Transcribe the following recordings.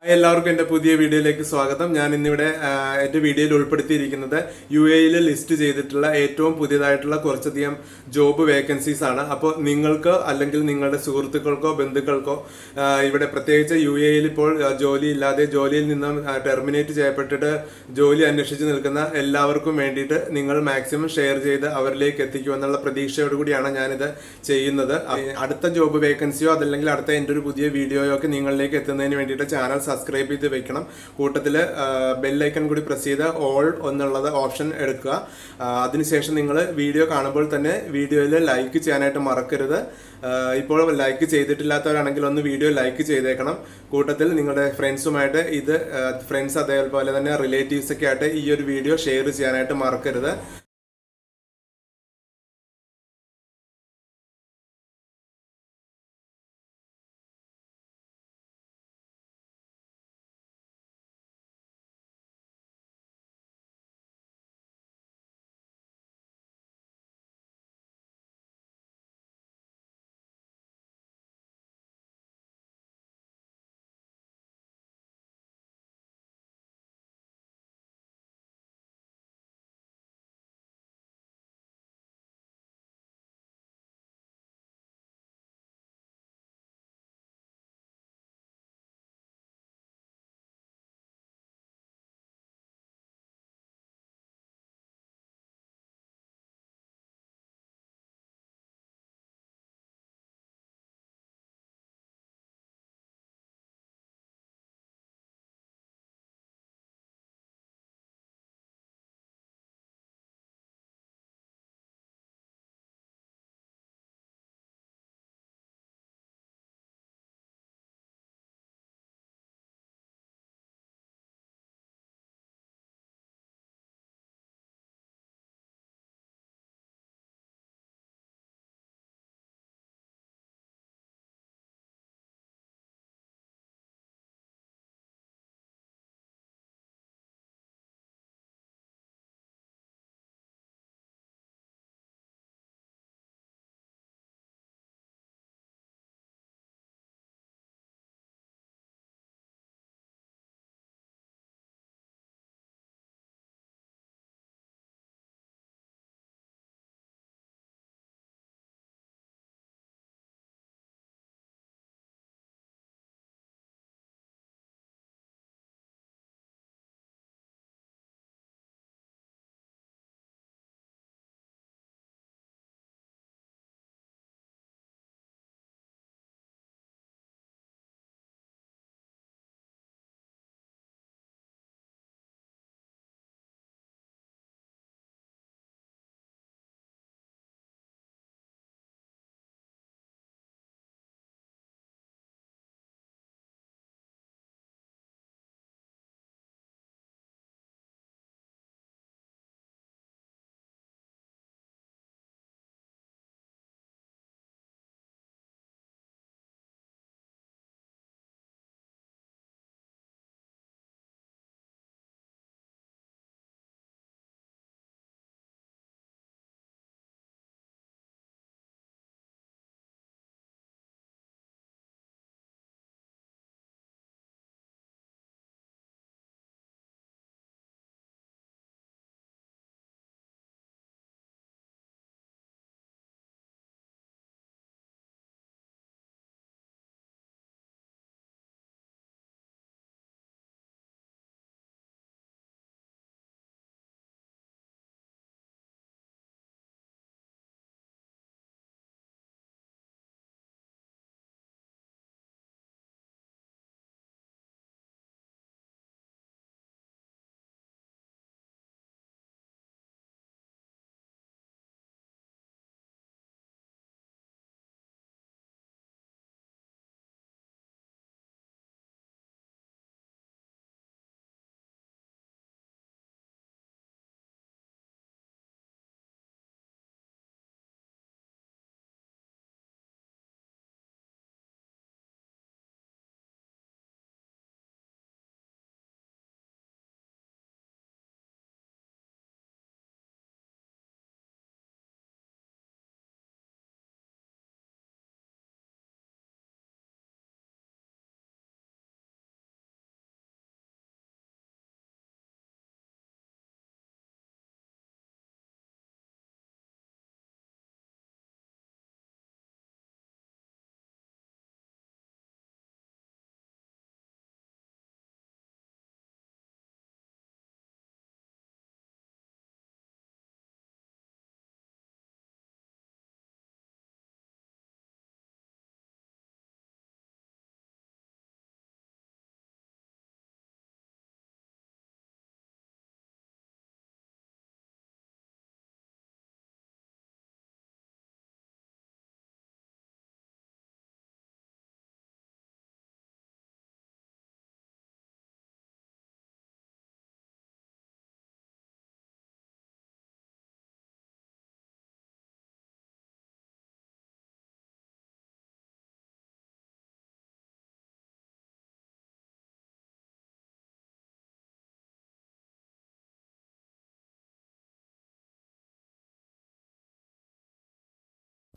hi, എല്ലാവർക്കും എന്റെ പുതിയ വീഡിയോയിലേക്ക് സ്വാഗതം ഞാൻ ഇന്നിവിടെ ആ, എന്റെ വീഡിയോയിൽ ഉൾപ്പെടുത്തിയിരിക്കുന്നത് യു എയിൽ ലിസ്റ്റ് ചെയ്തിട്ടുള്ള ഏറ്റവും പുതിയതായിട്ടുള്ള കുറച്ചധികം ജോബ് വേക്കൻസീസ് ആണ് അപ്പോൾ നിങ്ങൾക്ക് അല്ലെങ്കിൽ നിങ്ങളുടെ സുഹൃത്തുക്കൾക്കോ ബന്ധുക്കൾക്കോ ആ, ഇവിടെ പ്രത്യേകിച്ച് യു എയിൽ ഇപ്പോൾ ആ, ജോലി ഇല്ലാതെ ജോലിയിൽ നിന്നും ടെർമിനേറ്റ് ചെയ്യപ്പെട്ടിട്ട് ജോലി അന്വേഷിച്ച് നിൽക്കുന്ന എല്ലാവർക്കും വേണ്ടിയിട്ട് നിങ്ങൾ മാക്സിമം ഷെയർ ചെയ്ത് അവരിലേക്ക് എത്തിക്കുമെന്നുള്ള പ്രതീക്ഷയോട് കൂടിയാണ് ഞാനിത് ചെയ്യുന്നത് അ- അടുത്ത ജോബ് വേക്കൻസിയോ അതല്ലെങ്കിൽ അടുത്ത എൻ്റെ ഒരു പുതിയ വീഡിയോയോ ഒക്കെ നിങ്ങളിലേക്ക് എത്തുന്നതിന് വേണ്ടിയിട്ട് ചാനൽ സബ്സ്ക്രൈബ് ചെയ്ത് വെക്കണം കൂട്ടത്തിൽ ബെല്ലൈക്കൺ കൂടി പ്രസ് ചെയ്ത് ഓൾ എന്നുള്ളത് ഓപ്ഷൻ എടുക്കുക ആ, അതിനുശേഷം നിങ്ങൾ വീഡിയോ കാണുമ്പോൾ തന്നെ വീഡിയോയിൽ ലൈക്ക് ചെയ്യാനായിട്ട് മറക്കരുത് ആ, ഇപ്പോൾ ലൈക്ക് ചെയ്തിട്ടില്ലാത്തവരാണെങ്കിൽ ഒന്ന് വീഡിയോ ലൈക്ക് ചെയ്തേക്കണം കൂട്ടത്തിൽ നിങ്ങളുടെ ഫ്രണ്ട്സുമായിട്ട് ഇത് ഫ്രണ്ട്സ് അതേപോലെ തന്നെ റിലേറ്റീവ്സ് ഒക്കെ ആയിട്ട് ഈ ഒരു വീഡിയോ ഷെയർ ചെയ്യാനായിട്ട് മറക്കരുത്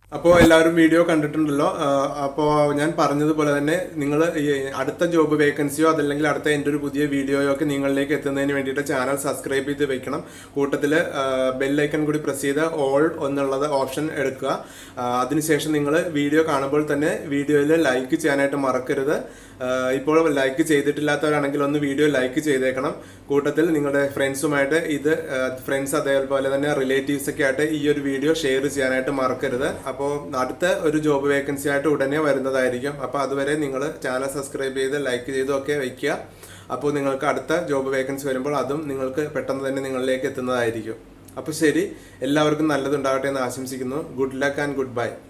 അപ്പോൾ എല്ലാവരും വീഡിയോ കണ്ടിട്ടുണ്ടല്ലോ അപ്പോൾ ഞാൻ പറഞ്ഞതുപോലെ തന്നെ നിങ്ങൾ അടുത്ത ജോബ് വേക്കൻസിയോ അതല്ലെങ്കിൽ അടുത്ത എൻ്റെ ഒരു പുതിയ വീഡിയോയോ ഒക്കെ നിങ്ങളിലേക്ക് എത്തുന്നതിന് വേണ്ടിയിട്ട് ചാനൽ സബ്സ്ക്രൈബ് ചെയ്ത് വെക്കണം കൂട്ടത്തിൽ ബെല്ലൈക്കൺ കൂടി പ്രസ് ചെയ്ത് ഓൾ എന്നുള്ളത് ഓപ്ഷൻ എടുക്കുക ആ, അതിനുശേഷം നിങ്ങൾ വീഡിയോ കാണുമ്പോൾ തന്നെ വീഡിയോയിൽ ലൈക്ക് ചെയ്യാനായിട്ട് മറക്കരുത് ആ, ഇപ്പോൾ ലൈക്ക് ചെയ്തിട്ടില്ലാത്തവരാണെങ്കിൽ ഒന്ന് വീഡിയോ ലൈക്ക് ചെയ്തേക്കണം കൂട്ടത്തിൽ നിങ്ങളുടെ ഫ്രണ്ട്സുമായിട്ട് ഇത് ഫ്രണ്ട്സ് അതേപോലെ തന്നെ റിലേറ്റീവ്സ് ഒക്കെ ആയിട്ട് ഈ ഒരു വീഡിയോ ഷെയർ ചെയ്യാനായിട്ട് മറക്കരുത് അപ്പോൾ അടുത്ത ഒരു ജോബ് വേക്കൻസി ആയിട്ട് ഉടനെ വരുന്നതായിരിക്കും അപ്പോൾ അതുവരെ നിങ്ങൾ ചാനൽ സബ്സ്ക്രൈബ് ചെയ്ത് ലൈക്ക് ചെയ്തും ഒക്കെ വയ്ക്കുക അപ്പോൾ നിങ്ങൾക്ക് അടുത്ത ജോബ് വേക്കൻസി വരുമ്പോൾ അതും നിങ്ങൾക്ക് പെട്ടെന്ന് തന്നെ നിങ്ങളിലേക്ക് എത്തുന്നതായിരിക്കും അപ്പോൾ ശരി എല്ലാവർക്കും നല്ലതുണ്ടാകട്ടെ എന്ന് ആശംസിക്കുന്നു good luck and good by